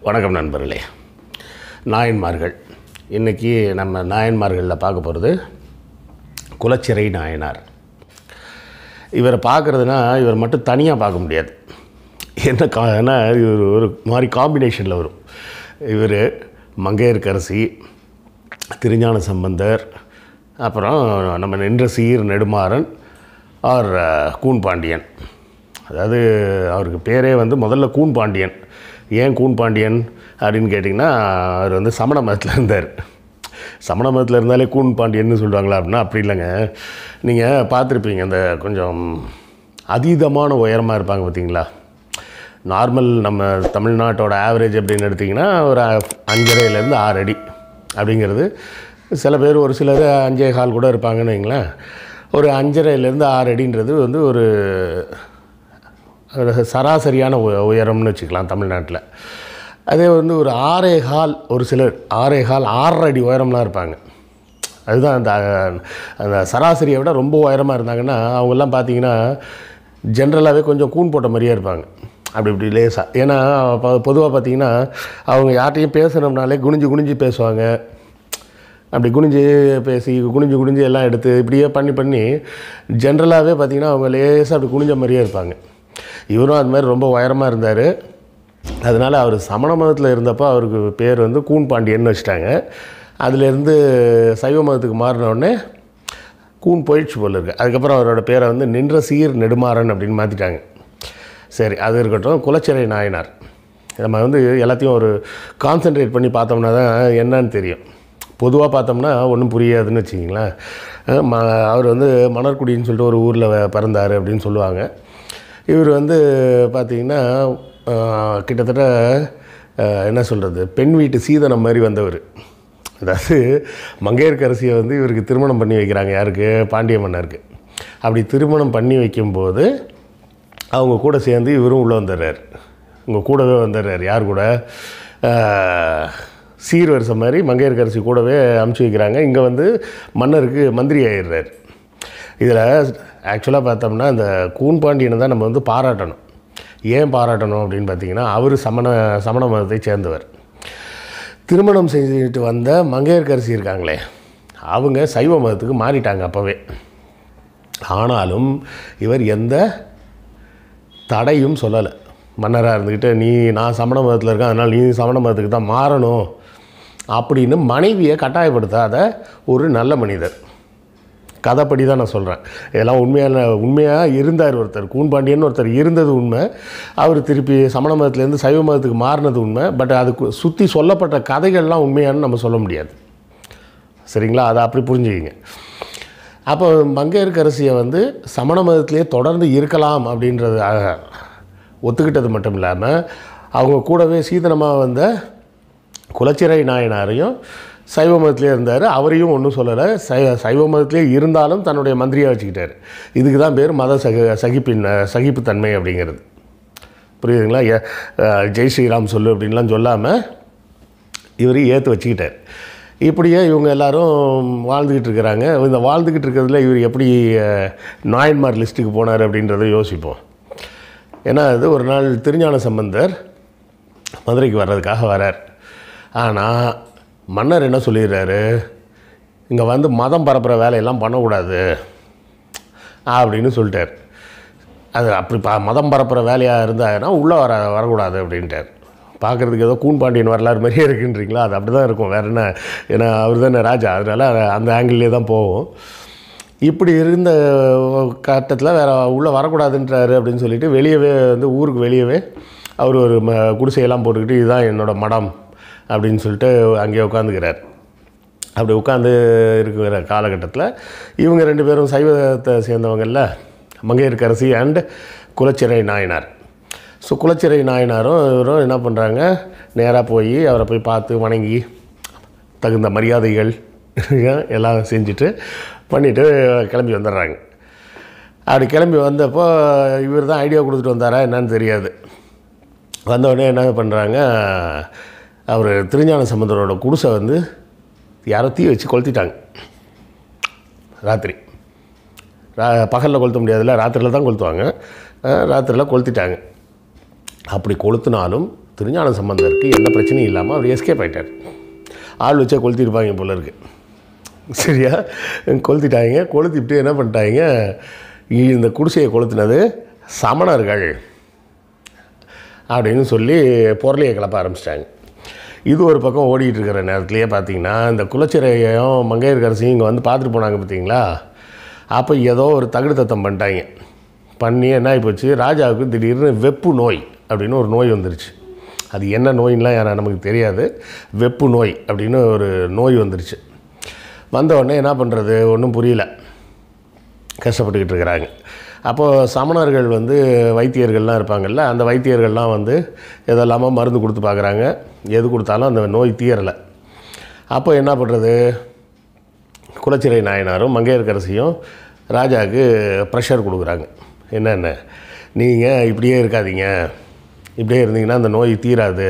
வணக்கம் நண்பர்களே நாயன்மார்கள் இன்றைக்கி நம்ம நாயன்மார்களில் பார்க்க போகிறது குலச்சிறை நாயனார் இவரை பார்க்குறதுனா இவர் மட்டும் தனியாக பார்க்க முடியாது என்ன கா ஏன்னா இவர் ஒரு மாதிரி காம்பினேஷனில் வரும் இவர் மங்கையர்க்கரசி திருஞான சம்பந்தர் அப்புறம் நம்ம நின்ற சீர் நெடுமாறன் ஆர் கூன் பாண்டியன் அதாவது அவருக்கு பேரே வந்து முதல்ல கூன் பாண்டியன் ஏன் கூன் பாண்டியன் அப்படின்னு கேட்டிங்கன்னா அவர் வந்து சமண மதத்தில் இருந்தார் சமண மதத்தில் இருந்தாலே கூன் பாண்டியன்னு சொல்லுவாங்களா அப்படின்னா அப்படி இல்லைங்க நீங்கள் பார்த்துருப்பீங்க அந்த கொஞ்சம் அதீதமான உயரமாக இருப்பாங்க பார்த்தீங்களா நார்மல் நம்ம தமிழ்நாட்டோட ஆவரேஜ் அப்படின்னு எடுத்திங்கன்னா ஒரு அஞ்சரைலேருந்து ஆறு அடி அப்படிங்கிறது சில பேர் ஒரு சிலர் அஞ்சே கால் கூட இருப்பாங்கன்னு வைங்களேன் ஒரு அஞ்சரைலேருந்து ஆறு அடின்றது வந்து ஒரு ஒரு சராசரியான உ- உயரம்னு வச்சுக்கலாம் தமிழ்நாட்டில் அதே வந்து ஒரு ஆறே கால் ஒரு சிலர் ஆறே கால் ஆறரை அடி உயரம்லாம் இருப்பாங்க அதுதான் அந்த அந்த சராசரியை விட ரொம்ப உயரமாக இருந்தாங்கன்னா அவங்கெல்லாம் பார்த்தீங்கன்னா ஜென்ரலாகவே கொஞ்சம் கூன் போட்ட மாதிரியே இருப்பாங்க அப்படி இப்படி லேசாக ஏன்னா பொதுவாக பார்த்தீங்கன்னா அவங்க யார்கிட்டையும் பேசணும்னாலே குனிஞ்சு குனிஞ்சு பேசுவாங்க அப்படி குனிஞ்சு பேசி குனிஞ்சு குனிஞ்சு எல்லாம் எடுத்து இப்படியே பண்ணி பண்ணி ஜென்ரலாகவே பார்த்தீங்கன்னா அவங்க லேசாக அப்படி குனிஞ்ச மாதிரியே இருப்பாங்க இவரும் அது மாதிரி ரொம்ப உயரமாக இருந்தார் அதனால் அவர் சமண மதத்தில் இருந்தப்போ அவருக்கு பேர் வந்து கூன் பாண்டியன்னு வச்சுட்டாங்க அதுலேருந்து சைவ மதத்துக்கு மாறின உடனே கூன் போயிடுச்சு போல இருக்கு அதுக்கப்புறம் அவரோட பேரை வந்து நின்ற சீர் நெடுமாறன் அப்படின்னு மாற்றிட்டாங்க சரி அது இருக்கட்டும் குலச்சிறை நாயனார் நம்ம வந்து எல்லாத்தையும் ஒரு கான்சென்ட்ரேட் பண்ணி பார்த்தோம்னா தான் என்னன்னு தெரியும் பொதுவாக பார்த்தோம்னா ஒன்றும் புரியாதுன்னு வச்சுக்கிங்களேன் அஹ் ம அவர் வந்து மணற்குடின்னு சொல்லிட்டு ஒரு ஊரில் பிறந்தார் அப்படின்னு சொல்லுவாங்க இவர் வந்து பார்த்திங்கன்னா அஹ், கிட்டத்தட்ட அஹ், என்ன சொல்கிறது பெண் வீட்டு சீதனம் மாதிரி வந்தவர் அதாவது மங்கையர்க்கரசியை வந்து இவருக்கு திருமணம் பண்ணி வைக்கிறாங்க யாருக்கு பாண்டிய மன்னருக்கு அப்படி திருமணம் பண்ணி வைக்கும்போது அவங்க கூட சேர்ந்து இவரும் உள்ளே வந்துடுறார் உங்கள் கூடவே வந்துடுறார் யார் கூட ஆஹ், சீர்வரிசை மாதிரி மங்கையர்க்கரசி கூடவே அமுச்சு வைக்கிறாங்க இங்கே வந்து மன்னருக்கு மந்திரி ஆயிடுறார் இதில் ஆக்சுவலாக பார்த்தோம்னா இந்த கூன் பாண்டியனை தான் நம்ம வந்து பாராட்டணும் ஏன் பாராட்டணும் அப்படின்னு பார்த்தீங்கன்னா அவர் சமண சமண மதத்தை சேர்ந்தவர் திருமணம் செஞ்சுட்டு வந்த மங்கையர்க்கரசி இருக்காங்களே அவங்க சைவ மதத்துக்கு மாறிட்டாங்க அப்போவே ஆனாலும் இவர் எந்த தடையும் சொல்லலை மன்னராக இருந்துக்கிட்டு நீ நான் சமண மதத்தில் இருக்கேன் அதனால் நீ சமண மதத்துக்கு தான் மாறணும் அப்படின்னு மனைவியை கட்டாயப்படுத்தாத ஒரு நல்ல மனிதர் கதைப்படி தான் நான் சொல்கிறேன் இதெல்லாம் உண்மையான உண்மையாக இருந்தார் ஒருத்தர் கூன்பாண்டியன் ஒருத்தர் இருந்தது உண்மை அவர் திருப்பி சமண மதத்துலேருந்து சைவ மதத்துக்கு மாறினது உண்மை பட் அதுக்கு சுற்றி சொல்லப்பட்ட கதைகள்லாம் உண்மையானு நம்ம சொல்ல முடியாது சரிங்களா அதை அப்படி புரிஞ்சுக்கிங்க அப்போ மங்கையர்க்கரசியை வந்து சமண மதத்திலே தொடர்ந்து இருக்கலாம் அப்படின்றது அஹ், ஒத்துக்கிட்டது மட்டும் இல்லாமல் அவங்க கூடவே சீதனமாக வந்த குலச்சிறை நாயனாரையும் சைவ மதத்திலே இருந்தார் அவரையும் ஒன்றும் சொல்லலை சைவ சைவ மதத்திலே இருந்தாலும் தன்னுடைய மந்திரியாக வச்சுக்கிட்டார் இதுக்கு தான் பேர் மத சக சகிப்பின் சகிப்புத்தன்மை அப்படிங்கிறது புரியுதுங்களா ஏ- அஹ், ஜெய் ஸ்ரீராம் சொல்லு அப்படின்லாம் சொல்லாமல் இவர் ஏற்று வச்சுக்கிட்டார் இப்படியே இவங்க எல்லாரும் வாழ்ந்துக்கிட்டு இருக்கிறாங்க இந்த வாழ்ந்துக்கிட்டு இருக்கிறதுல இவர் எப்படி அஹ், நாயன்மார் லிஸ்ட்டுக்கு போனார் அப்படின்றத யோசிப்போம் ஏன்னா அது ஒரு நாள் திருஞான சம்பந்தர் மதுரைக்கு வர்றதுக்காக வரார் ஆனால் மன்னர் என்ன சொல்லிடுறாரு இங்கே வந்து மதம் பரப்புகிற வேலையெல்லாம் பண்ணக்கூடாது அப்படின்னு சொல்லிட்டார் அது அப்படி பா மதம் பரப்புகிற வேலையாக இருந்தாருன்னா உள்ளே வர வரக்கூடாது அப்படின்ட்டார் பார்க்குறதுக்கு ஏதோ கூன் பாண்டியன் வரலாறு மாதிரியே இருக்குன்றீங்களா அது அப்படி தான் இருக்கும் வேறு என்ன ஏன்னா அவர் தானே ராஜா அதனால் அந்த ஆங்கிள்லேயே தான் போகும் இப்படி இருந்த கட்டத்தில் வேறு உள்ளே வரக்கூடாதுன்றாரு அப்படின்னு சொல்லிட்டு வெளியவே வந்து ஊருக்கு வெளியவே அவர் ஒரு ம குடிசையெல்லாம் போட்டுக்கிட்டு இதுதான் என்னோட மடம் அப்படின்னு சொல்லிட்டு அங்கேயே உட்காந்துக்கிறார் அப்படி உட்காந்து இருக்கிற காலகட்டத்தில் இவங்க ரெண்டு பேரும் சைவத்தை சேர்ந்தவங்கல்ல மங்கையர்க்கரசி அண்ட் குலச்சிறை நாயனார் ஸோ குலச்சிறை நாயனாரும் இவரும் என்ன பண்ணுறாங்க நேராக போய் அவரை போய் பார்த்து வணங்கி தகுந்த மரியாதைகள் எல்லாம் செஞ்சுட்டு பண்ணிவிட்டு கிளம்பி வந்துடுறாங்க அப்படி கிளம்பி வந்தப்போ இவர் தான் ஐடியா கொடுத்துட்டு வந்தாரா என்னன்னு தெரியாது வந்த உடனே என்ன பண்ணுறாங்க அவர் திருஞான சம்பந்தரோட குடிசை வந்து யாரோ தீ வச்சு கொளுத்திட்டாங்க ராத்திரி ரா பகலில் கொளுத்த முடியாதுல்ல ராத்திரியில் தான் கொளுத்துவாங்க ராத்திரியில் கொளுத்திட்டாங்க அப்படி கொளுத்தினாலும் திருஞான சம்பந்தருக்கு எந்த பிரச்சனையும் இல்லாமல் அவர் எஸ்கேப் ஆயிட்டார் ஆள் வச்சா கொளுத்திருப்பாங்க போல இருக்கு சரியா கொளுத்திட்டாங்க கொளுத்திட்டு என்ன பண்ணிட்டாங்க இந்த குடிசையை கொளுத்தினது சமணர்கள் அப்படின்னு சொல்லி பொருளையை கிளப்ப ஆரம்பிச்சிட்டாங்க இது ஒரு பக்கம் ஓடிட்டு இருக்கிற நேரத்துலையே பார்த்தீங்கன்னா இந்த குலச்சிறையையும் மங்கையர்கரசியும் இங்கே வந்து பார்த்துட்டு போனாங்க பார்த்தீங்களா அப்போ ஏதோ ஒரு தகுடு தத்தம் பண்ணிட்டாங்க பண்ணி என்ன ஆகிப்போச்சு ராஜாவுக்கு திடீர்னு வெப்பு நோய் அப்படின்னு ஒரு நோய் வந்துருச்சு அது என்ன நோயின்லாம் யாரா நமக்கு தெரியாது வெப்பு நோய் அப்படின்னு ஒரு நோய் வந்துருச்சு வந்த உடனே என்ன பண்ணுறது ஒன்றும் புரியல கஷ்டப்பட்டுக்கிட்டு இருக்கிறாங்க அப்போது சமணர்கள் வந்து வைத்தியர்கள்லாம் இருப்பாங்கல்ல அந்த வைத்தியர்கள்லாம் வந்து எதெல்லாமோ மருந்து கொடுத்து பார்க்குறாங்க எது கொடுத்தாலும் அந்த நோய் தீரலை அப்போ என்ன பண்ணுறது குலச்சிறை நாயனாரும் மங்கையர்கரசியும் ராஜாவுக்கு ப்ரெஷர் கொடுக்குறாங்க என்னென்ன நீங்கள் இப்படியே இருக்காதீங்க இப்படியே இருந்தீங்கன்னா அந்த நோய் தீராது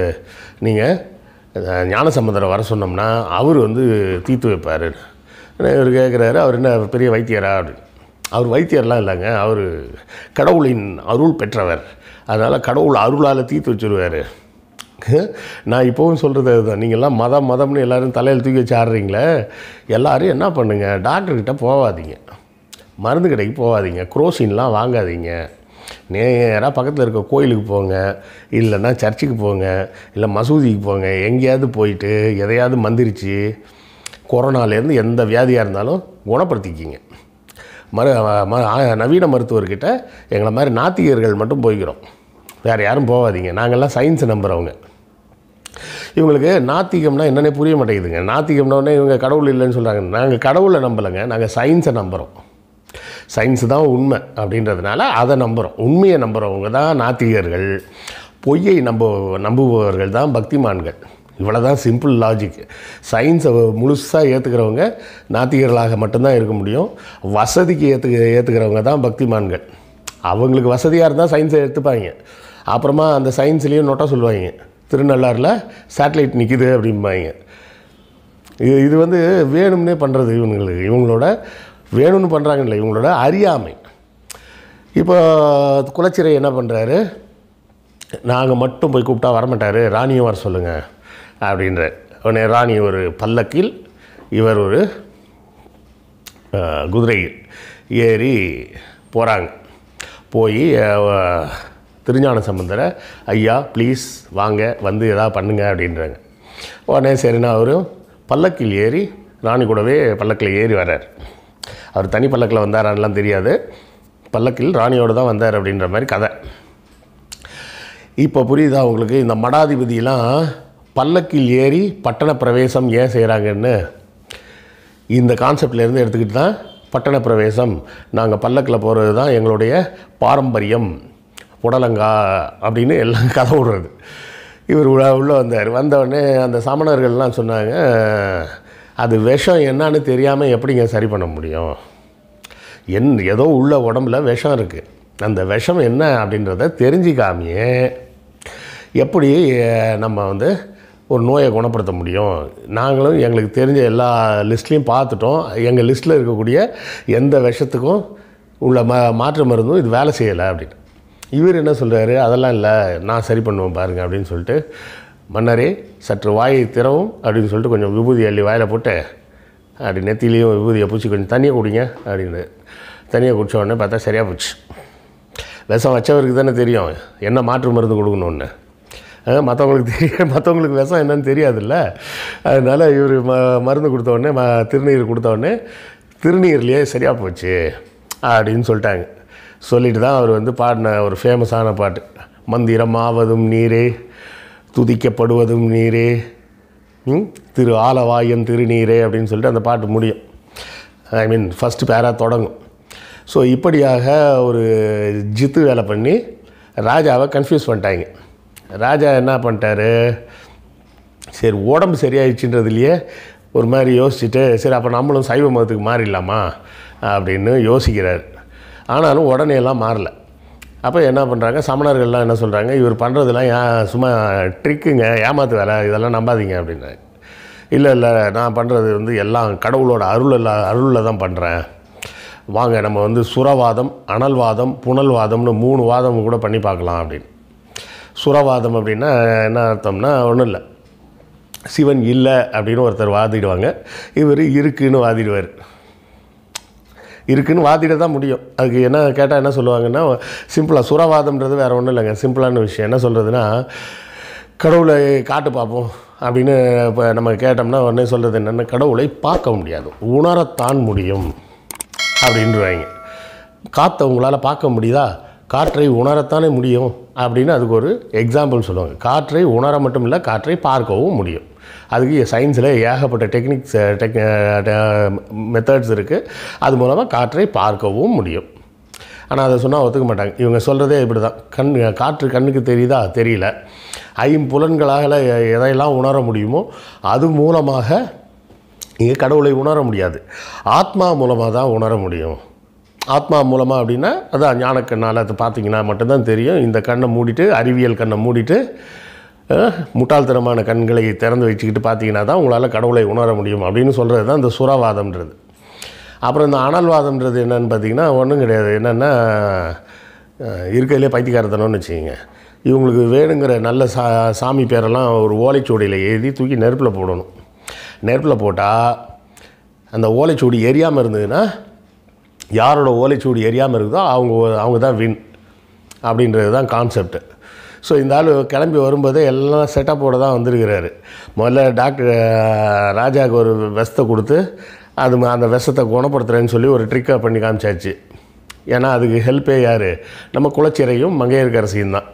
நீங்கள் ஞானசம்பந்தரை வர சொன்னோம்னா அவர் வந்து தீர்த்து வைப்பார் இவர் கேட்குறாரு அவர் என்ன பெரிய வைத்தியரா அப்படின்னு அவர் வைத்தியர்லாம் இல்லைங்க அவர் கடவுளின் அருள் பெற்றவர் அதனால் கடவுள் அருளால் தீர்த்து வச்சுருவார் நான் இப்போவும் சொல்கிறது அதுதான் நீங்கள்லாம் மதம் மதம்னு எல்லோரும் தலையில் தூக்கி வச்சு ஆடுறீங்களே எல்லோரும் என்ன பண்ணுங்கள் டாக்டர்கிட்ட போகாதீங்க மருந்து கடைக்கு போகாதீங்க குரோசின்லாம் வாங்காதீங்க நேராக பக்கத்தில் இருக்க கோயிலுக்கு போங்க இல்லைன்னா சர்ச்சுக்கு போங்க இல்லை மசூதிக்கு போங்க எங்கேயாவது போயிட்டு எதையாவது மந்திரிச்சு கொரோனாலேருந்து எந்த வியாதியாக இருந்தாலும் குணப்படுத்திக்கிங்க மரு ம- ஆ- நவீன மருத்துவர்கிட்ட எங்களை மாதிரி நாத்திகர்கள் மட்டும் போய்க்கிறோம் வேறு யாரும் போகாதீங்க நாங்கள்லாம் சயின்ஸை நம்புகிறவங்க இவங்களுக்கு நாத்திகம்னா என்னன்னே புரிய மாட்டேங்குதுங்க நாத்திகம்னா உடனே இவங்க கடவுள் இல்லைன்னு சொல்கிறாங்க நாங்கள் கடவுளை நம்பலைங்க நாங்கள் சயின்ஸை நம்புகிறோம் சயின்ஸு தான் உண்மை அப்படின்றதுனால அதை நம்புகிறோம் உண்மையை நம்புகிறவங்க தான் நாத்திகர்கள் பொய்யை நம்ப நம்புபவர்கள் தான் பக்திமான்கள் இவ்வளோ தான் சிம்பிள் லாஜிக் சயின்ஸை முழுசாக ஏற்றுக்கிறவங்க நாத்திகர்களாக மட்டும்தான் இருக்க முடியும் வசதிக்கு ஏற்று ஏற்றுக்கிறவங்க தான் பக்திமான்கள் அவங்களுக்கு வசதியாக இருந்தால் சயின்ஸை எடுத்துப்பாங்க அப்புறமா அந்த சயின்ஸ்லேயும் நோட்டா சொல்லுவாங்க திருநள்ளாறில் சேட்டலைட் நிற்கிது அப்படிம்பாங்க இது இது வந்து வேணும்னே பண்ணுறது இவங்களுக்கு இவங்களோட வேணும்னு பண்ணுறாங்க இல்லை இவங்களோட அறியாமை இப்போ குலச்சிறை என்ன பண்ணுறாரு நாங்கள் மட்டும் போய் கூப்பிட்டா வரமாட்டார் ராணியும் வர சொல்லுங்கள் அப்படின்ற உடனே ராணி ஒரு பல்லக்கில் இவர் ஒரு அஹ், குதிரையில் ஏறி போகிறாங்க போய் அஹ், திருஞான சம்பந்தரை ஐயா ப்ளீஸ் வாங்க வந்து எதாவது பண்ணுங்க அப்படின்றாங்க உடனே சரிண்ணா அவரும் பல்லக்கில் ஏறி ராணி கூடவே பல்லக்கில் ஏறி வர்றார் அவர் தனி பல்லக்கில் வந்தாரான்லாம் தெரியாது பல்லக்கில் ராணியோடு தான் வந்தார் அப்படின்ற மாதிரி கதை இப்போ புரியுதா உங்களுக்கு இந்த மடாதிபதியெல்லாம் பல்லக்கில் ஏறி பட்டண பிரவேசம் ஏன் செய்கிறாங்கன்னு இந்த கான்செப்ட்லேருந்து எடுத்துக்கிட்டு தான் பட்டண பிரவேசம் நாங்கள் பல்லக்கில் போகிறது தான் எங்களுடைய பாரம்பரியம் புடலங்கா அப்படின்னு எல்லாம் கதை விடுறது இவர் உள்ள உள்ளே வந்தார் வந்தவுடனே அந்த சமணர்கள்லாம் சொன்னாங்க அது விஷம் என்னன்னு தெரியாமல் எப்படிங்க சரி பண்ண முடியும் என் ஏதோ உள்ள உடம்புல விஷம் இருக்குது அந்த விஷம் என்ன அப்படின்றத தெரிஞ்சிக்காமையே எப்படி அஹ், நம்ம வந்து ஒரு நோயை குணப்படுத்த முடியும் நாங்களும் எங்களுக்கு தெரிஞ்ச எல்லா லிஸ்ட்லேயும் பார்த்துட்டோம் எங்கள் லிஸ்ட்டில் இருக்கக்கூடிய எந்த விஷத்துக்கும் உள்ள ம மாற்று மருந்தும் இது வேலை செய்யலை அப்படின்னு இவர் என்ன சொல்கிறாரு அதெல்லாம் இல்லை நான் சரி பண்ணுவேன் பாருங்க அப்படின்னு சொல்லிட்டு மன்னரே சற்று வாயை திறவும் அப்படின்னு சொல்லிட்டு கொஞ்சம் விபூதி அள்ளி வாயில் போட்டு அப்படி நெத்திலையும் விபூதியை பூச்சி கொஞ்சம் தண்ணியை குடிங்க அப்படின்னு தண்ணியை குடிச்ச உடனே பார்த்தா சரியாக போச்சு விஷம் வச்சவருக்கு தானே தெரியும் என்ன மாற்று மருந்து கொடுக்கணுன்னு அஹ் மற்றவங்களுக்கு தெரிய மற்றவங்களுக்கு விஷம் என்னன்னு தெரியாதுல்ல அதனால் இவர் ம மருந்து கொடுத்த உடனே ம திருநீர் கொடுத்த உடனே திருநீர்லேயே சரியாக போச்சு அப்படின்னு சொல்லிட்டாங்க சொல்லிட்டு தான் அவர் வந்து பாடின ஒரு ஃபேமஸான பாட்டு மந்திரமாவதும் நீரே துதிக்கப்படுவதும் நீரே ம்? திரு ஆலவாயன் திருநீரே அப்படின்னு சொல்லிட்டு அந்த பாட்டு முடியும் ஐ மீன் ஃபஸ்ட்டு பேரா தொடங்கும் ஸோ இப்படியாக ஒரு ஜித்து வேலை பண்ணி ராஜாவை கன்ஃபியூஸ் பண்ணிட்டாங்க ராஜா என்ன பண்ணிட்டாரு சரி உடம்பு சரியாயிடுச்சுன்றதுலையே ஒரு மாதிரி யோசிச்சுட்டு சரி அப்போ நம்மளும் சைவ மதத்துக்கு மாறிடலாமா அப்படின்னு யோசிக்கிறார் ஆனாலும் உடனே எல்லாம் மாறல அப்போ என்ன பண்ணுறாங்க சமணர்கள்லாம் என்ன சொல்கிறாங்க இவர் பண்ணுறதெல்லாம் ஏன் சும்மா ட்ரிக்குங்க ஏமாத்து வேலை இதெல்லாம் நம்பாதீங்க அப்படின்னாங்க இல்லை இல்லை நான் பண்ணுறது வந்து எல்லாம் கடவுளோட அருள் இல்ல- அருளில் தான் பண்ணுறேன் வாங்க நம்ம வந்து சுரவாதம் அனல்வாதம் புனல்வாதம்னு மூணு வாதம் கூட பண்ணி பார்க்கலாம் அப்படின்னு சுரவாதம் அப்படின்னா என்ன அர்த்தம்னா ஒன்றும் இல்லை சிவன் இல்லை அப்படின்னு ஒருத்தர் வாதிடுவாங்க இவர் இருக்குன்னு வாதிடுவார் இருக்குன்னு வாதிட தான் முடியும் அதுக்கு என்ன கேட்டால் என்ன சொல்லுவாங்கன்னா சிம்பிளாக சுரவாதம்ன்றது வேறு ஒன்றும் இல்லைங்க சிம்பிளான விஷயம் என்ன சொல்கிறதுனா கடவுளை காட்டு பார்ப்போம் அப்படின்னு இப்போ நம்ம கேட்டோம்னா உடனே சொல்கிறது என்னென்னா கடவுளை பார்க்க முடியாது உணரத்தான் முடியும் அப்படின்றாங்க காற்றை உங்களால் பார்க்க முடியுதா காற்றை உணரத்தானே முடியும் அப்படின்னு அதுக்கு ஒரு எக்ஸாம்பிள் சொல்லுவாங்க காற்றை உணர மட்டும் இல்லை காற்றை பார்க்கவும் முடியும் அதுக்கு சயின்ஸில் ஏகப்பட்ட டெக்னிக்ஸ் டெக் மெத்தட்ஸ் இருக்குது அது மூலமாக காற்றை பார்க்கவும் முடியும் ஆனால் அதை சொன்னால் ஒத்துக்க மாட்டாங்க இவங்க சொல்கிறதே இப்படி தான் கண் காற்று கண்ணுக்கு தெரியுதா தெரியல ஐம்புலன்களால் எ- எதையெல்லாம் உணர முடியுமோ அது மூலமாக இங்கே கடவுளை உணர முடியாது ஆத்மா மூலமாக தான் உணர முடியும் ஆத்மா மூலமாக அப்படின்னா அதான் ஞானக்கண்ணால் அதை பார்த்தீங்கன்னா மட்டும்தான் தெரியும் இந்த கண்ணை மூடிட்டு அறிவியல் கண்ணை மூடிட்டு அஹ், முட்டாள்தனமான கண்களை திறந்து வச்சுக்கிட்டு பார்த்தீங்கன்னா தான் உங்களால் கடவுளை உணர முடியும் அப்படின்னு சொல்கிறது தான் இந்த சுரவாதம்ன்றது அப்புறம் இந்த அனல்வாதம்ன்றது என்னன்னு பார்த்தீங்கன்னா ஒன்றும் கிடையாது என்னென்னா இருக்கிறதுலே பைத்தியக்காரத்தனம்னு வச்சுக்கோங்க இவங்களுக்கு வேணுங்கிற நல்ல சா சாமி பேரெல்லாம் ஒரு ஓலைச்சுவடியில் எழுதி தூக்கி நெருப்பில் போடணும் நெருப்பில் போட்டால் அந்த ஓலைச்சுவடி எரியாமல் இருந்ததுன்னா யாரோட ஓலைச்சுவடி எரியாமல் இருக்குதோ அவங்க அவங்க தான் வின் அப்படின்றது தான் கான்செப்ட் ஸோ இந்த ஆள் கிளம்பி வரும்போதே எல்லாம் செட்டப்போட தான் வந்திருக்கிறாரு முதல்ல டாக்டர் அஹ், ராஜாவுக்கு ஒரு விஷத்தை கொடுத்து அது ம- அந்த விஷத்தை குணப்படுத்துறேன்னு சொல்லி ஒரு ட்ரிக்கை பண்ணி காமிச்சாச்சு ஏன்னா அதுக்கு ஹெல்ப்பே யார் நம்ம குலச்சிறையும் மங்கையர்கரசியும் தான்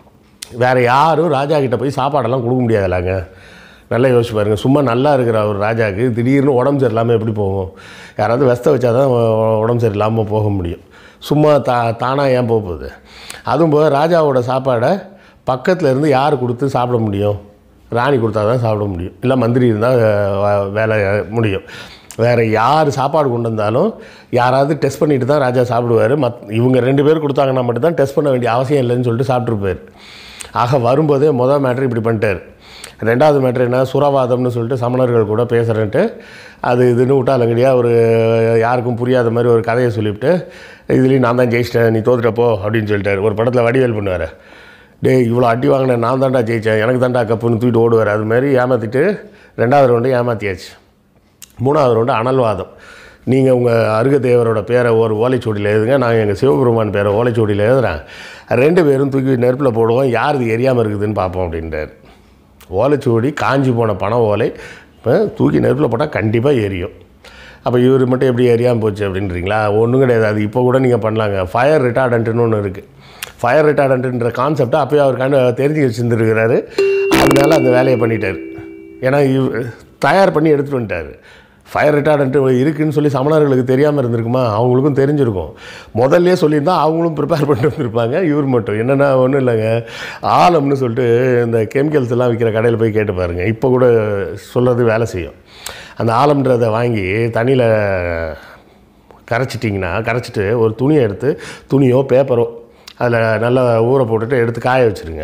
வேறு யாரும் ராஜா கிட்ட போய் சாப்பாடெல்லாம் கொடுக்க முடியாதுலாங்க நல்லா யோசிச்சு பாருங்க சும்மா நல்லா இருக்கிற ஒரு ராஜாவுக்கு திடீர்னு உடம்பு சரியில்லாமல் எப்படி போகும் யாராவது வெஸ்த வச்சா தான் உடம்பு சரியில்லாமல் போக முடியும் சும்மா தா தானாக ஏன் போக போகுது அதுவும் போக ராஜாவோட சாப்பாடை பக்கத்தில் இருந்து யார் கொடுத்து சாப்பிட முடியும் ராணி கொடுத்தா தான் சாப்பிட முடியும் இல்லை மந்திரி இருந்தால் வேலை முடியும் வேறு யார் சாப்பாடு கொண்டு வந்தாலும் யாராவது டெஸ்ட் பண்ணிட்டு தான் ராஜா சாப்பிடுவார் மத் இவங்க ரெண்டு பேர் கொடுத்தாங்கன்னா மட்டும்தான் டெஸ்ட் பண்ண வேண்டிய அவசியம் இல்லைன்னு சொல்லிட்டு சாப்பிட்ருப்பார் ஆக வரும்போதே மொதல் மேட்ரு இப்படி பண்ணிட்டார் ரெண்டாவது மேட்ரு என்ன சுரவாதம்னு சொல்லிட்டு சமணர்கள் கூட பேசுகிறேன்ட்டு அது இதுன்னு விட்டாலங்கடியாக ஒரு யாருக்கும் புரியாத மாதிரி ஒரு கதையை சொல்லிவிட்டு இதுலேயும் நான் தான் ஜெயிச்சிட்டேன் நீ தோத்துட்டப்போ அப்படின்னு சொல்லிட்டாரு ஒரு படத்தில் வடிவேல் பண்ணுவார் டேய் இவ்வளோ அடி வாங்கினேன் நான் தான்டா ஜெயித்தேன் எனக்கு தான்டா கப்புன்னு தூக்கிட்டு ஓடுவார் அது மாதிரி ஏமாற்றிட்டு ரெண்டாவது ரவுண்டு ஏமாற்றியாச்சு மூணாவது ரவுண்டு அனல்வாதம் நீங்கள் உங்கள் அருகதேவரோட பேரை ஒரு ஓலைச்சுவடியில் எழுதுங்க நான் எங்கள் சிவபெருமான் பேரை ஓலைச்சுவடியில் எழுதுறேன் ரெண்டு பேரும் தூக்கி நெருப்பில் போடுவோம் யார் இது எரியாமல் இருக்குதுன்னு பார்ப்போம் அப்படின்றார் ஓலைச்சுவடி காஞ்சி போன பனை ஓலை இப்போ தூக்கி நெருப்பில் போட்டால் கண்டிப்பாக எரியும் அப்போ இவர் மட்டும் எப்படி எரியாமல் போச்சு அப்படின்றீங்களா ஒன்றும் கிடையாது அது இப்போ கூட நீங்கள் பண்ணலாங்க ஃபயர் ரிட்டார்டன்ட்னு ஒன்று இருக்குது ஃபயர் ரிட்டார்டன்ட்ன்ற கான்செப்டை அப்போயே அவர் கண்டு தெரிஞ்சு வச்சுருந்துருக்கிறாரு அதனால அந்த வேலையை பண்ணிட்டார் ஏன்னா இவ் தயார் பண்ணி எடுத்துகிட்டு வந்துட்டார் ஃபயர் ரிட்டார்டன்ட் இருக்குன்னு சொல்லி சமணர்களுக்கு தெரியாமல் இருந்திருக்குமா அவங்களுக்கும் தெரிஞ்சிருக்கும் முதல்லே சொல்லியிருந்தா அவங்களும் ப்ரிப்பேர் பண்ணிட்டு வந்திருப்பாங்க இவர் மட்டும் என்னென்னா ஒன்றும் இல்லைங்க ஆலம்னு சொல்லிட்டு இந்த கெமிக்கல்ஸ் எல்லாம் விற்கிற கடையில் போய் கேட்டு பாருங்கள் இப்போ கூட சொல்கிறது வேலை செய்யும் அந்த ஆலம்ன்றதை வாங்கி தண்ணியில் கரைச்சிட்டிங்கன்னா கரைச்சிட்டு ஒரு துணியை எடுத்து துணியோ பேப்பரோ அதில் நல்லா ஊற போட்டுட்டு எடுத்து காய வச்சுருங்க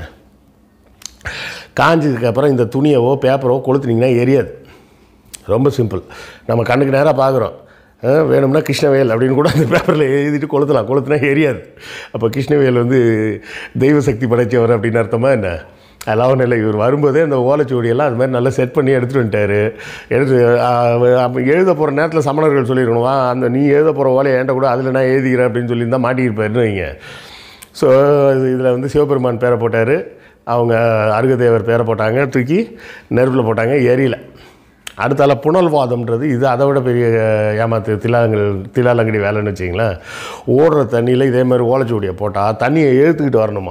காஞ்சதுக்கப்புறம் இந்த துணியவோ பேப்பரோ கொளுத்துனீங்கன்னா எரியாது ரொம்ப சிம்பிள் நம்ம கண்ணுக்கு நேராக பார்க்குறோம் அஹ், வேணும்னா கிருஷ்ணவேல் அப்படின்னு கூட அந்த பேப்பரில் எழுதிட்டு கொளுத்தலாம் கொளுத்துனா எரியாது அப்போ கிருஷ்ணவேல் வந்து தெய்வ சக்தி படைத்தவர் அப்படின்னு அர்த்தமா என்ன அதெல்லாம் ஒன்றும் இல்லை இவர் வரும்போதே அந்த ஓலைச்சுவடியெல்லாம் அது மாதிரி நல்லா செட் பண்ணி எடுத்துகிட்டு வந்துட்டார் எடுத்து அஹ், அப்போ எழுத போகிற நேரத்தில் சமணர்கள் சொல்லியிருக்கணும் வா அந்த நீ எழுத போகிற ஓலையை என்கிட்ட கூட அதில் நான் எழுதிக்கிறேன் அப்படின்னு சொல்லியிருந்தா மாட்டியிருப்பாருன்னு வைங்க ஸோ இதில் வந்து சிவபெருமான் பேரை போட்டார் அவங்க அருகதேவர் பேரை போட்டாங்க தூக்கி நெருப்பில் போட்டாங்க எரியல அடுத்தால புனல்வாதம்ன்றது இது அதை விட பெரிய ஏமாத்து திலாங்கல் திலாலங்கடி வேலைன்னு வச்சிங்களேன் ஓடுற தண்ணியில் இதே மாதிரி ஓலைச்சுவடியை போட்டால் தண்ணியை இழுத்துக்கிட்டு வரணுமா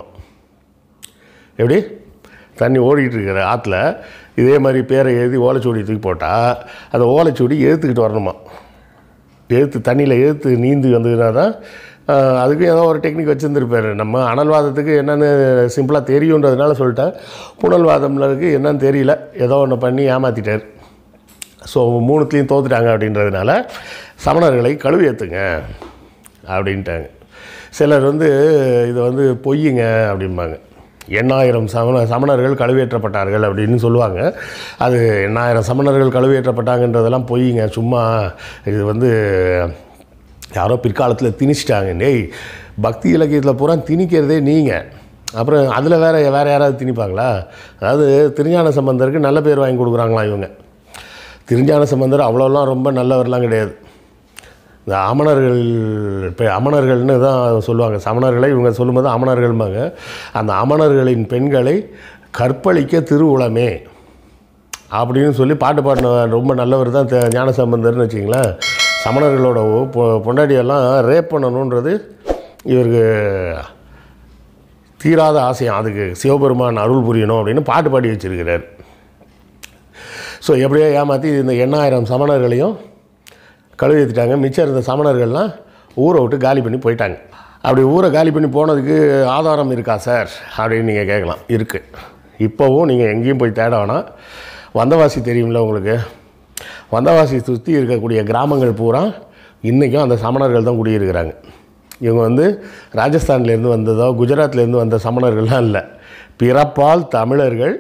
எப்படி தண்ணி ஓடிக்கிட்டு இருக்கிற ஆற்றுல இதே மாதிரி பேரை எழுதி ஓலைச்சுவடி தூக்கி போட்டால் அந்த ஓலைச்சுவடி எழுத்துக்கிட்டு வரணுமா எழுத்து தண்ணியில் எழுத்து நீந்தி வந்ததுனா தான் ஆஹ், அதுக்கும் ஏதோ ஒரு டெக்னிக் வச்சுருந்துருப்பாரு நம்ம அனல்வாதத்துக்கு என்னென்னு சிம்பிளாக தெரியுன்றதுனால சொல்லிட்டேன் புனல்வாதம்லருக்கு என்னன்னு தெரியல ஏதோ ஒன்று பண்ணி ஏமாற்றிட்டார் ஸோ மூணுத்துலேயும் தோத்துட்டாங்க அப்படின்றதுனால சமணர்களை கழுவி ஏற்றுங்க அப்படின்ட்டாங்க சிலர் வந்து இது வந்து பொய்யுங்க அப்படிம்பாங்க எண்ணாயிரம் சமண சமணர்கள் கழுவேற்றப்பட்டார்கள் அப்படின்னு சொல்லுவாங்க அது எண்ணாயிரம் சமணர்கள் கழுவேற்றப்பட்டாங்கன்றதெல்லாம் பொய்யுங்க சும்மா இது வந்து யாரோ பிற்காலத்தில் திணிச்சிட்டாங்க டேய் பக்தி இலக்கியத்தில் பூரா திணிக்கிறதே நீங்கள் அப்புறம் அதில் வேற வேறு யாராவது திணிப்பாங்களா அதாவது திருஞான சம்பந்தருக்கு நல்ல பேர் வாங்கி கொடுக்குறாங்களாம் இவங்க திருஞான சம்பந்தர் அவ்வளோலாம் ரொம்ப நல்லவர்லாம் கிடையாது இந்த அமணர்கள் இப்போ அமணர்கள்னு தான் சொல்லுவாங்க சமணர்களை இவங்க சொல்லும்போது அமணர்கள்பாங்க அந்த அமணர்களின் பெண்களை கற்பழிக்க திருவுளமே அப்படின்னு சொல்லி பாட்டு பாடின ரொம்ப நல்லவர் தான் த- ஞானசம்பந்தர்னு வச்சிங்களேன் சமணர்களோட பொ- பொண்டாட்டியெல்லாம் ரேப் பண்ணணுன்றது இவருக்கு தீராத ஆசையம் அதுக்கு சிவபெருமான் அருள் புரியணும் அப்படின்னு பாட்டு பாடி வச்சிருக்கிறார் ஸோ எப்படியோ ஏமாற்றி இந்த எண்ணாயிரம் சமணர்களையும் கழுவி ஏற்றிட்டாங்க மிச்சம் இருந்த சமணர்கள்லாம் ஊரை விட்டு காலி பண்ணி போயிட்டாங்க அப்படி ஊரை காலி பண்ணி போனதுக்கு ஆதாரம் இருக்கா சார் அப்படின்னு நீங்கள் கேட்கலாம் இருக்குது இப்போவும் நீங்கள் எங்கேயும் போய் தேட வேணாம் வந்தவாசி தெரியும்ல உங்களுக்கு வந்தவாசி சுற்றி இருக்கக்கூடிய கிராமங்கள் பூரா இன்றைக்கும் அந்த சமணர்கள் தான் குடியிருக்கிறாங்க இவங்க வந்து ராஜஸ்தான்லேருந்து வந்ததோ குஜராத்லேருந்து வந்த சமணர்கள்லாம் இல்லை பிறப்பால் தமிழர்கள்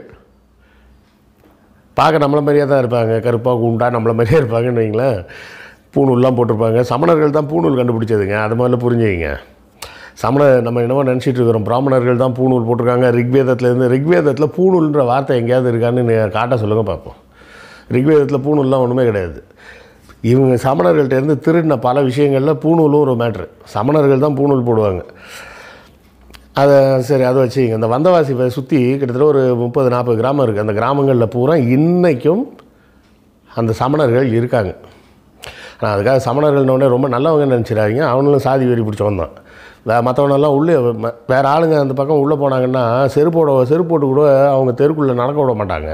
பார்க்க நம்மள மாதிரியே தான் இருப்பாங்க கருப்பாக குண்டா நம்மள மாதிரியே இருப்பாங்கன்னு வைங்களேன் பூணூல்லாம் போட்டிருப்பாங்க சமணர்கள் தான் பூணூல் கண்டுபிடிச்சதுங்க அது மாதிரில புரிஞ்சுக்கிங்க சமண நம்ம என்னவோ நினச்சிட்டு இருக்கிறோம் பிராமணர்கள் தான் பூணூல் போட்டிருக்காங்க ரிக்வேதத்துலேருந்து ரிக்வேதத்தில் பூணூல்ன்ற வார்த்தை எங்கேயாவது இருக்கான்னு நீ காட்ட சொல்லுங்கள் பார்ப்போம் ரிக்வேதத்தில் பூணூல்லாம் ஒன்றுமே கிடையாது இவங்க சமணர்கள்ட்ட இருந்து திருடின பல விஷயங்களில் பூணூலும் ஒரு மேட்ரு சமணர்கள் தான் பூணூல் போடுவாங்க அதை சரி அதை வச்சுங்க இந்த வந்தவாசி சுற்றி கிட்டத்தட்ட ஒரு முப்பது நாற்பது கிராமம் இருக்குது அந்த கிராமங்களில் பூரா இன்றைக்கும் அந்த சமணர்கள் இருக்காங்க ஆனால் அதுக்காக சமணர்கள்னோடனே ரொம்ப நல்லவங்கன்னு நினச்சிடாதீங்க அவனும் சாதி வெறி பிடிச்சவன் தான் வே மற்றவனெல்லாம் உள்ளே ம- வேறு ஆளுங்க அந்த பக்கம் உள்ளே போனாங்கன்னா செருப்போட செருப்பு போட்டு கூட அவங்க தெருக்குள்ளே நடக்க விட மாட்டாங்க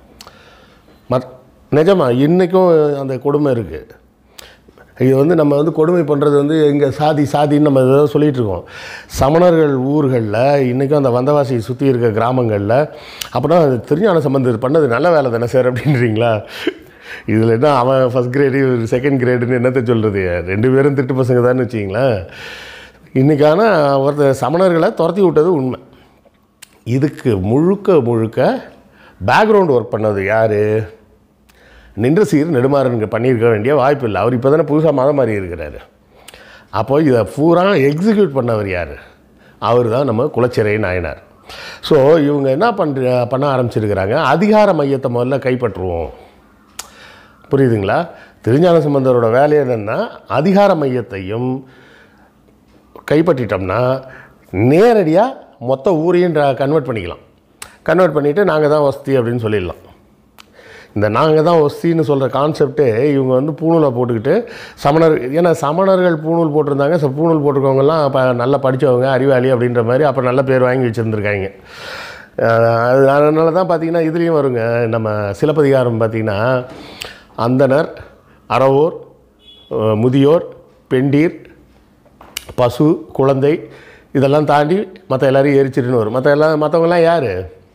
மத் நிஜமா இன்றைக்கும் அந்த கொடுமை இருக்குது இது வந்து நம்ம வந்து கொடுமை பண்ணுறது வந்து இங்கே சாதி சாதின்னு நம்ம ஏதோ சொல்லிகிட்டு இருக்கோம் சமணர்கள் ஊர்களில் இன்றைக்கும் அந்த வந்தவாசி சுற்றி இருக்க கிராமங்களில் அப்படின்னா அது திருஞான சம்பந்தர் பண்ணது நல்ல வேலை தானே சார் அப்படின்றீங்களா இதில் என்ன அவன் ஃபஸ்ட் கிரேடு செகண்ட் கிரேடுன்னு என்னத்தை சொல்கிறது ரெண்டு பேரும் திட்டு பசங்க தான் வச்சிங்களேன் இன்றைக்கான ஒருத்தர் சமணர்களை துரத்தி விட்டது உண்மை இதுக்கு முழுக்க முழுக்க பேக்ரவுண்ட் ஒர்க் பண்ணது யார் நின்ற சீர் நெடுமாறனுக்கு பண்ணியிருக்க வேண்டிய வாய்ப்பு இல்லை அவர் இப்போ தானே புதுசாக மதம் மாறி இருக்கிறாரு அப்போ இதை பூரா எக்ஸிக்யூட் பண்ணவர் யார் அவர் தான் நம்ம குலச்சிறை நாயனார் ஸோ இவங்க என்ன பண்ணுற பண்ண ஆரம்பிச்சிருக்கிறாங்க அதிகார மையத்தை முதல்ல கைப்பற்றுவோம் புரியுதுங்களா திருஞான சம்பந்தரோட வேலை என்னென்னா அதிகார மையத்தையும் கைப்பற்றிட்டோம்னா நேரடியாக மொத்த ஊரையும் கன்வெர்ட் பண்ணிக்கலாம் கன்வெர்ட் பண்ணிவிட்டு நாங்கள் தான் வசதி அப்படின்னு சொல்லிடலாம் இந்த நாங்கள் தான் ஒஸ்தின்னு சொல்கிற கான்செப்டே இவங்க வந்து பூணூலை போட்டுக்கிட்டு சமணர் ஏன்னா சமணர்கள் பூணூல் போட்டிருந்தாங்க ச பூணூல் போட்டிருக்கவங்கலாம் அப்போ நல்லா படித்தவங்க அறிவாளி அப்படின்ற மாதிரி அப்போ நல்ல பேர் வாங்கி வச்சுருந்துருக்காங்க அது அதனால தான் பார்த்தீங்கன்னா இதுலேயும் வருங்க நம்ம சிலப்பதிகாரம் பார்த்தீங்கன்னா அந்தனர் அறவோர் அஹ், முதியோர் பெண்டீர் பசு குழந்தை இதெல்லாம் தாண்டி மற்ற எல்லாரையும் எரிச்சிட்டுன்னு வரும் மற்ற எல்லாம் மற்றவங்களாம் யார்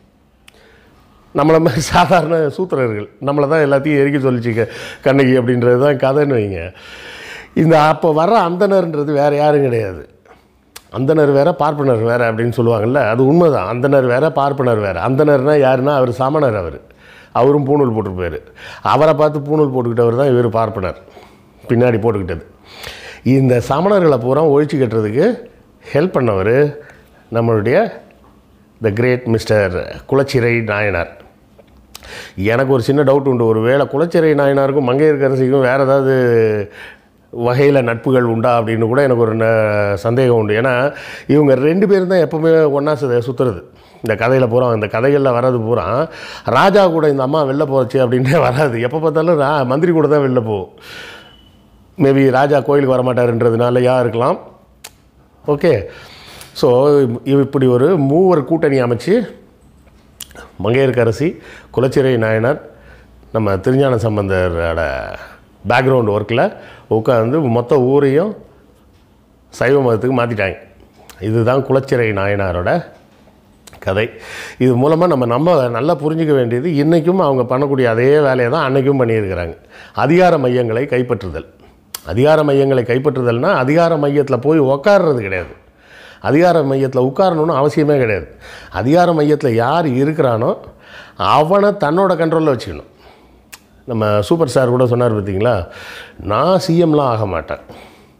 நம்மளை மாதிரி சாதாரண சூத்திரர்கள் நம்மளை தான் எல்லாத்தையும் எரிக்க சொல்லிச்சிக்க கண்ணகி அப்படின்றது தான் கதைன்னு வைங்க இந்த அப்போ வர்ற அந்தனர்ன்றது வேறு யாரும் கிடையாது அந்தனர் வேற பார்ப்பனர் வேற அப்படின்னு சொல்லுவாங்கல்ல அது உண்மைதான் அந்தனர் வேற பார்ப்பனர் வேற அந்தனர்னா யாருன்னா அவர் சமணர் அவர் அவரும் பூணூல் போட்டிருப்பாரு அவரை பார்த்து பூணூல் போட்டுக்கிட்டவர் தான் இவர் பார்ப்பனர் பின்னாடி போட்டுக்கிட்டது இந்த சமணர்களை பூரா ஒழிச்சு கட்டுறதுக்கு ஹெல்ப் பண்ணவர் நம்மளுடைய the great mister Kulachirai Nayanar எனக்கு ஒரு சின்ன டவுட் உண்டு ஒரு வேளை குலச்சிறை நாயனாருக்கும் மங்கையர்கரசிக்கும் வேறு ஏதாவது வகையில் நட்புகள் உண்டா அப்படின்னு கூட எனக்கு ஒரு ந- சந்தேகம் உண்டு ஏன்னா இவங்க ரெண்டு பேரும் தான் எப்போவுமே ஒன்றா சுற்றுறது இந்த கதையில் பூரா இந்த கதைகளில் வர்றது பூரா ராஜா கூட இந்த அம்மா வெளில போச்சு அப்படின்னே வராது எப்போ பார்த்தாலும் ரா மந்திரி கூட தான் வெளில போகும் மேபி ராஜா கோயிலுக்கு வரமாட்டாருன்றதுனாலயா இருக்கலாம் ஓகே ஸோ இப்படி ஒரு மூவர் கூட்டணி அமைச்சு மங்கையர்க்கரசி குலச்சிறை நாயனார் நம்ம திருஞான சம்பந்தரோட பேக்ரவுண்ட் ஒர்க்கில் உட்காந்து மொத்த ஊரையும் சைவ மதத்துக்கு மாற்றிட்டாங்க இதுதான் குலச்சிறை நாயனாரோட கதை இது மூலமாக நம்ம நம்ம நல்லா புரிஞ்சிக்க வேண்டியது இன்றைக்கும் அவங்க பண்ணக்கூடிய அதே வேலையை தான் அன்றைக்கும் பண்ணியிருக்கிறாங்க அதிகார மையங்களை கைப்பற்றுதல் அதிகார மையங்களை கைப்பற்றுதல்னா அதிகார மையத்தில் போய் உக்காடுறது கிடையாது அதிகார மையத்தில் உட்காரணும்னு அவசியமே கிடையாது அதிகார மையத்தில் யார் இருக்கிறானோ அவனை தன்னோட கண்ட்ரோலில் வச்சுக்கணும் நம்ம சூப்பர் ஸ்டார் கூட சொன்னார் பார்த்தீங்களா நான் சிஎம்லாம் ஆக மாட்டேன்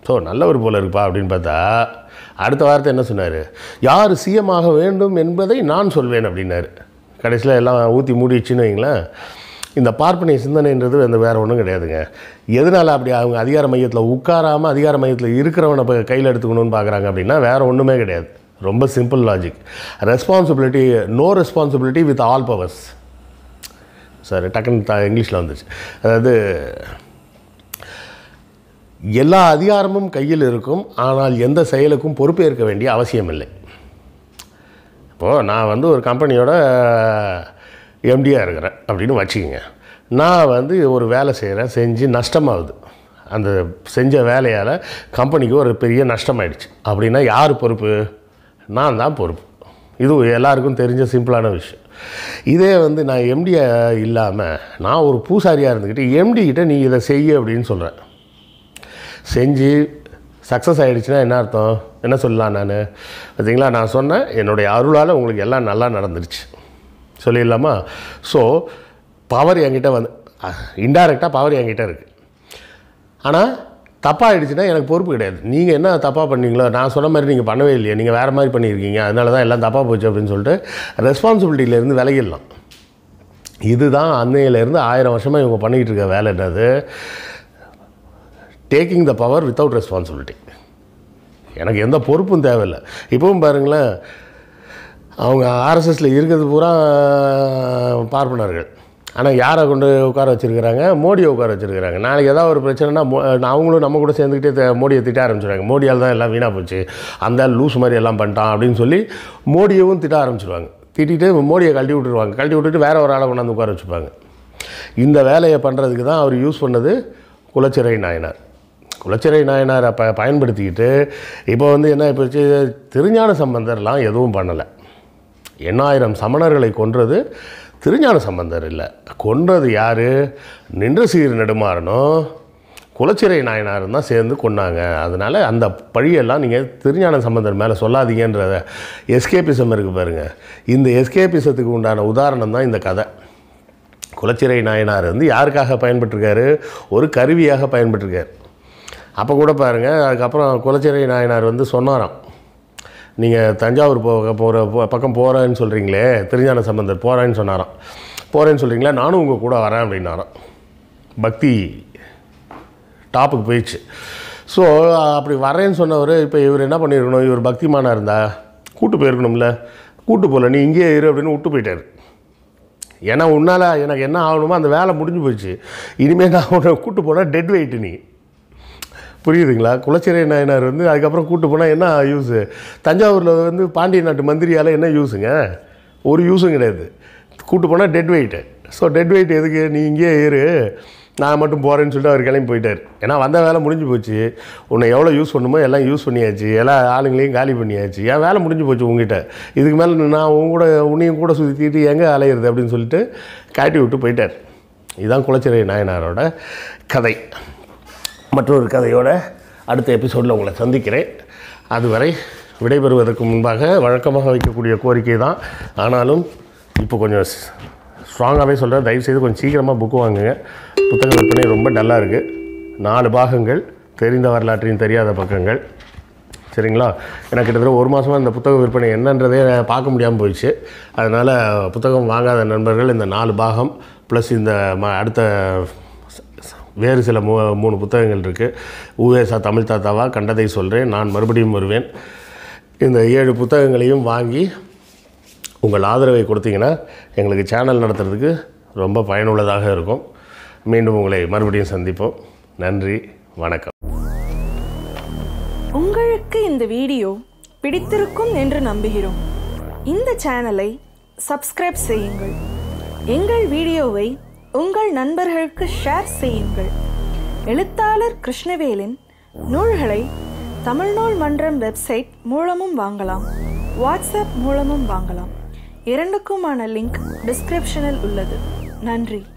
ஸோ நல்லவர் போல இருப்பா அப்படின்னு பார்த்தா அடுத்த வார்த்தை என்ன சொன்னார் யார் சிஎம் ஆக வேண்டும் என்பதை நான் சொல்வேன் அப்படின்னாரு கடைசியில் எல்லாம் ஊற்றி மூடிடுச்சுன்னு வைங்களேன் இந்த பார்ப்பனிய சிந்தனைன்றது அந்த வேறு ஒன்றும் கிடையாதுங்க எதனால் அப்படி அவங்க அதிகார மையத்தில் உட்காராமல் அதிகார மையத்தில் இருக்கிறவனை இப்போ கையில் எடுத்துக்கணும்னு பார்க்குறாங்க அப்படின்னா வேறு ஒன்றுமே கிடையாது ரொம்ப simple logic responsibility no responsibility with all powers sir டக்குன்னு த இங்கிலீஷில் வந்துச்சு அதாவது எல்லா அதிகாரமும் கையில் இருக்கும் ஆனால் எந்த செயலுக்கும் பொறுப்பேற்க வேண்டிய அவசியம் இல்லை இப்போது நான் வந்து ஒரு கம்பெனியோட எம்டியாக இருக்கிறேன் அப்படின்னு வச்சுக்கோங்க நான் வந்து ஒரு வேலை செய்கிறேன் செஞ்சு நஷ்டமாகுது அந்த செஞ்ச வேலையால் கம்பெனிக்கு ஒரு பெரிய நஷ்டமாயிடுச்சு அப்படின்னா யார் பொறுப்பு நான் தான் பொறுப்பு இது எல்லாருக்கும் தெரிஞ்ச சிம்பிளான விஷயம் இதே வந்து நான் எம்டியை இல்லாமல் நான் ஒரு பூசாரியாக இருந்துக்கிட்டு எம்டி கிட்ட நீ இதை செய்ய அப்படின்னு சொல்கிறேன் செஞ்சு சக்ஸஸ் ஆகிடுச்சுன்னா என்ன அர்த்தம் என்ன சொல்லலாம் நான் பார்த்தீங்களா நான் சொன்னேன் என்னுடைய அருளால் உங்களுக்கு எல்லாம் நல்லா நடந்துருச்சு சொல்லிடலாமா ஸோ பவர் என்கிட்ட வந்து இன்டைரக்டாக பவர் என்கிட்ட இருக்குது ஆனால் தப்பாகிடுச்சுன்னா எனக்கு பொறுப்பு கிடையாது நீங்கள் என்ன தப்பாக பண்ணீங்களோ நான் சொன்ன மாதிரி நீங்கள் பண்ணவே இல்லையே நீங்கள் வேறு மாதிரி பண்ணியிருக்கீங்க அதனால தான் எல்லாம் தப்பாக போச்சு அப்படின்னு சொல்லிட்டு ரெஸ்பான்சிபிலிட்டியிலேருந்து விலகிடலாம் இதுதான் அன்னையிலேருந்து ஆயிரம் வருஷமாக இவங்க பண்ணிக்கிட்டு இருக்க வேலை என்னது taking the power without responsibility எனக்கு எந்த பொறுப்பும் தேவையில்லை இப்பவும் பாருங்களேன் அவங்க ஆர்எஸ்எஸில் இருக்கிறது பூரா பார்ப்பனர்கள் ஆனால் யாரை கொண்டு உட்கார வச்சுருக்கிறாங்க மோடியை உட்கார வச்சுருக்கிறாங்க நாளைக்கு ஏதாவது ஒரு பிரச்சனைனா மோ அவங்களும் நம்ம கூட சேர்ந்துக்கிட்டே த- மோடியை திட்ட ஆரம்பிச்சிடுவாங்க மோடியால் தான் எல்லாம் வீணாக போச்சு அந்த ஆள் லூஸ் மாதிரி எல்லாம் பண்ணிட்டான் அப்படின்னு சொல்லி மோடியவும் திட்ட ஆரம்பிச்சிடுவாங்க திட்டிட்டு மோடியை கழட்டி விட்டுருவாங்க கழட்டி விட்டுட்டு வேற ஒரு ஆளை கொண்டாந்து உட்கார வச்சுப்பாங்க இந்த வேலையை பண்ணுறதுக்கு தான் அவர் யூஸ் பண்ணது குலச்சிறை நாயனார் குலச்சிறை நாயனாரை ப பயன்படுத்திக்கிட்டு இப்போ வந்து என்ன இப்போ திருஞான சம்பந்தர்லாம் எதுவும் பண்ணலை எண்ணாயிரம் சமணர்களை கொன்றது திருஞான சம்பந்தர் இல்லை கொன்றது யார் நின்ற சீர் நெடுமாறனும் குலச்சிறை நாயனாரும் தான் சேர்ந்து கொன்னாங்க அதனால் அந்த பழியெல்லாம் நீங்கள் திருஞான சம்பந்தர் மேலே சொல்லாதீங்கன்றத எஸ்கேபிசம் இருக்குது பாருங்கள் இந்த எஸ்கேபிசத்துக்கு உண்டான உதாரணம் தான் இந்த கதை குலச்சிறை நாயனார் வந்து யாருக்காக பயன்பட்டிருக்காரு ஒரு கருவியாக பயன்பட்டிருக்கார் அப்போ கூட பாருங்கள் அதுக்கப்புறம் குலச்சிறை நாயனார் வந்து சொன்னாராம் நீங்கள் தஞ்சாவூர் போக போகிற பக்கம் போகிறேன்னு சொல்கிறீங்களே திருஞான சம்பந்தர் போகிறேன்னு சொன்னாராம் போகிறேன்னு சொல்கிறீங்களா நானும் உங்கள் கூட வரேன் அப்படின்னாராம் பக்தி டாப்புக்கு போயிடுச்சு ஸோ அப்படி வரேன்னு சொன்னவர் இப்போ இவர் என்ன பண்ணியிருக்கணும் இவர் பக்திமானாக இருந்தா கூட்டு போயிருக்கணும்ல கூட்டு போகல நீ இங்கேயே இரு அப்படின்னு விட்டு போயிட்டார் ஏன்னா உன்னால் எனக்கு என்ன ஆகணுமோ அந்த வேலை முடிஞ்சு போச்சு இனிமேல் நான் உன்னை கூட்டு போனால் டெட் வெயிட் நீ புரியுதுங்களா குலச்சிறை நாயனார் வந்து அதுக்கப்புறம் கூட்டு போனால் என்ன யூஸு தஞ்சாவூரில் வந்து பாண்டிய நாட்டு மந்திரியால் என்ன யூஸுங்க ஒரு யூஸும் கிடையாது கூட்டு போனால் dead weight so dead weight எதுக்கு நீ இங்கேயே இரு நான் மட்டும் போகிறேன்னு சொல்லிட்டு அவர் கிளம்பி போயிட்டார் ஏன்னா வந்த வேலை முடிஞ்சு போச்சு உன்னை எவ்வளோ யூஸ் பண்ணுமோ எல்லாம் யூஸ் பண்ணியாச்சு எல்லா ஆளுங்களையும் காலி பண்ணியாச்சு என் வேலை முடிஞ்சு போச்சு உங்ககிட்ட இதுக்கு மேலே நான் உங்க கூட உன்னையும் கூட சுற்றிட்டு எங்கே அலையிறது அப்படின்னு சொல்லிட்டு காட்டி விட்டு போயிட்டார் இதுதான் குலச்சிறை நாயனாரோட கதை மற்றொரு கதையோட அடுத்த எபிசோடில் உங்களை சந்திக்கிறேன் அதுவரை விடைபெறுவதற்கு முன்பாக வழக்கமாக வைக்கக்கூடிய கோரிக்கை தான் ஆனாலும் இப்போ கொஞ்சம் ஸ்ட்ராங்காகவே சொல்கிறேன் தயவுசெய்து கொஞ்சம் சீக்கிரமாக புக்கு வாங்குங்க புத்தக விற்பனை ரொம்ப டல்லாக இருக்குது நாலு பாகங்கள் தெரிந்த வரலாற்றையும் தெரியாத பக்கங்கள் சரிங்களா எனக்கு கிட்டத்தட்ட ஒரு மாதமாக இந்த புத்தக விற்பனை என்னன்றதே பார்க்க முடியாமல் போயிடுச்சு அதனால் புத்தகம் வாங்காத நண்பர்கள் இந்த நாலு பாகம் ப்ளஸ் இந்த ம அடுத்த வேறு சில மூ மூணு புத்தகங்கள் இருக்குது ஊவேசா தமிழ் தாத்தாவா கண்டதை சொல்கிறேன் நான் மறுபடியும் வருவேன் இந்த ஏழு புத்தகங்களையும் வாங்கி உங்கள் ஆதரவை கொடுத்தீங்கன்னா எங்களுக்கு சேனல் நடத்துறதுக்கு ரொம்ப பயனுள்ளதாக இருக்கும் மீண்டும் உங்களை மறுபடியும் சந்திப்போம் நன்றி வணக்கம் உங்களுக்கு இந்த வீடியோ பிடித்திருக்கும் என்று நம்புகிறோம் இந்த சேனலை சப்ஸ்கிரைப் செய்யுங்கள் எங்கள் வீடியோவை உங்கள் நண்பர்களுக்கு ஷேர் செய்யுங்கள் எழுத்தாளர் கிருஷ்ணவேலின் நூல்களை தமிழ்நூல் மன்றம் வெப்சைட் மூலமும் வாங்கலாம் வாட்ஸ்அப் மூலமும் வாங்கலாம் இரண்டுக்குமான லிங்க் டிஸ்கிரிப்ஷனில் உள்ளது நன்றி